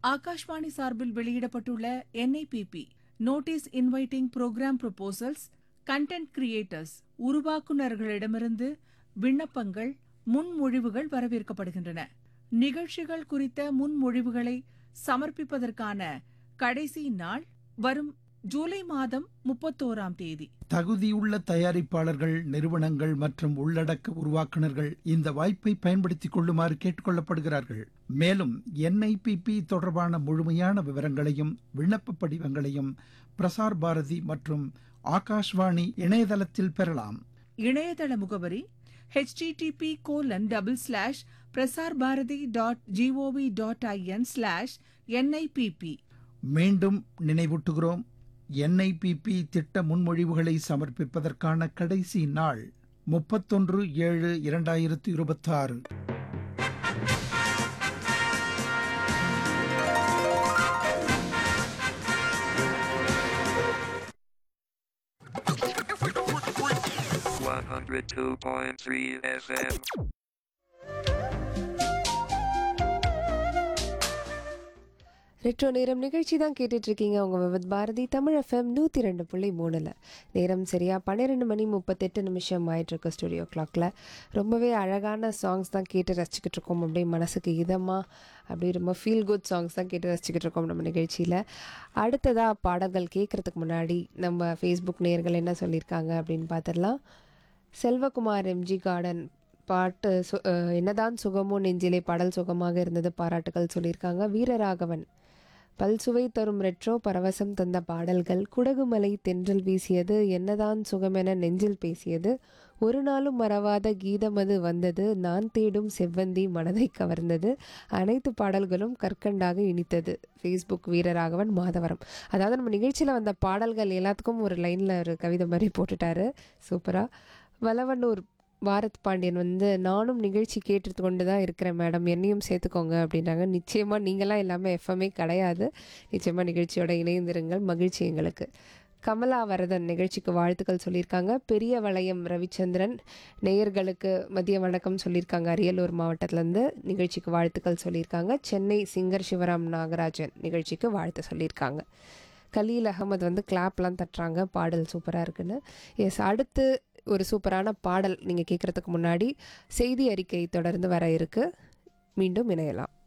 ஆகாஷ்வாணி சார்பில் வெளியிடப்பட்டுள்ள NIPP notice inviting program proposals content creators உருவாக்குநர்களிடமிருந்து விண்ணப்பங்கள் முன்மொழிவுகள் வரவேற்கப்படுகின்றன நிகழ்ச்சிகள் குறித்த முன்மொழிவுகளை சமர்ப்பிப்பதற்கான கடைசி நாள் வரும் ஜூலை மாதம் முப்பத்தோராம் தேதி தகுதியுள்ள தயாரிப்பாளர்கள் நிறுவனங்கள் மற்றும் உள்ளடக்க உருவாக்குனர்கள் இந்த வாய்ப்பை பயன்படுத்திக் கொள்ளுமாறு கேட்டுக்கொள்ளப்படுகிறார்கள் மேலும் என்ஐபிபி தொடர்பான முழுமையான விவரங்களையும் விண்ணப்ப படிவங்களையும் பிரசார் பாரதி மற்றும் ஆகாஷ்வாணி இணையதளத்தில் பெறலாம் இணையதள முகவரி http colon double slash Prasar Bharati dot GOV dot IN slash NIPP மீண்டும் நினைவூட்டுகிறோம் என்ஐபிபி திட்ட முன்மொழிவுகளை சமர்ப்பிப்பதற்கான கடைசி நாள் முப்பத்தொன்று ஏழு இரண்டாயிரத்து இருபத்தாறு One hundred two point three FM. Retro நேரம் நிகழ்ச்சி தான் கேட்டுட்டு இருக்கீங்க உங்க விவத் பாரதி தமிழ் எஃப்எம் நூற்றி ரெண்டு புள்ளி மூணில் நேரம் சரியா பன்னிரெண்டு மணி முப்பத்தெட்டு நிமிஷம் ஆயிட்டு இருக்கு ஸ்டுடியோ கிளாக்ல ரொம்பவே அழகான சாங்ஸ் தான் கேட்டு ரசிச்சுக்கிட்டு இருக்கோம் அப்படியே மனசுக்கு இதமாக அப்படியே ரொம்ப ஃபீல் குட் சாங்ஸ் தான் கேட்டு ரசிச்சுக்கிட்டு இருக்கோம் நம்ம நிகழ்ச்சியில் அடுத்ததாக பாடல்கள் கேட்குறதுக்கு முன்னாடி நம்ம ஃபேஸ்புக் நேயர்கள் என்ன சொல்லியிருக்காங்க அப்படின்னு பார்த்துடலாம் செல்வகுமார் எம்ஜி கார்டன் பாட்டு சு அஹ் என்னதான் சுகமோ நெஞ்சிலே பாடல் சுகமாக இருந்தது பாராட்டுகள் சொல்லியிருக்காங்க வீரராகவன் பல்சுவை தரும் ரெட்ரோ பரவசம் தந்த பாடல்கள் குடகுமலை தென்றல் வீசியது என்னதான் சுகமென நெஞ்சில் பேசியது ஒரு நாளும் மறவாத கீதமது வந்தது நான் தேடும் செவ்வந்தி மனதை கவர்ந்தது அனைத்து பாடல்களும் கற்கண்டாக இனித்தது ஃபேஸ்புக் வீரராகவன் மாதவரம் அதாவது நம்ம நிகழ்ச்சியில் வந்த பாடல்கள் எல்லாத்துக்கும் ஒரு லைனில் ஒரு கவிதை மாதிரி போட்டுட்டாரு சூப்பராக வலவன்னூர் பாரத் பாண்டியன் வந்து நானும் நிகழ்ச்சி கேட்டு கொண்டு தான் இருக்கிறேன் மேடம் என்னையும் சேர்த்துக்கோங்க அப்படின்னாங்க நிச்சயமாக நீங்களாம் எல்லாமே எஃப்எம்ஏ கிடையாது நிச்சயமாக நிகழ்ச்சியோட இணைந்திருங்கள் மகிழ்ச்சி எங்களுக்கு கமலா வரதன் நிகழ்ச்சிக்கு வாழ்த்துக்கள் சொல்லியிருக்காங்க பெரிய வளையம் ரவிச்சந்திரன் நேயர்களுக்கு மதிய வணக்கம் சொல்லியிருக்காங்க அரியலூர் மாவட்டத்திலேருந்து நிகழ்ச்சிக்கு வாழ்த்துக்கள் சொல்லியிருக்காங்க சென்னை சிங்கர் சிவராம் நாகராஜன் நிகழ்ச்சிக்கு வாழ்த்து சொல்லியிருக்காங்க கலீல் அகமது வந்து கிளாப்லாம் தட்டுறாங்க பாடல் சூப்பராக இருக்குன்னு எஸ் அடுத்து ஒரு சூப்பரான பாடல் நீங்கள் கேட்குறதுக்கு முன்னாடி செய்தி அறிக்கை தொடர்ந்து வர இருக்கு மீண்டும் இணையலாம்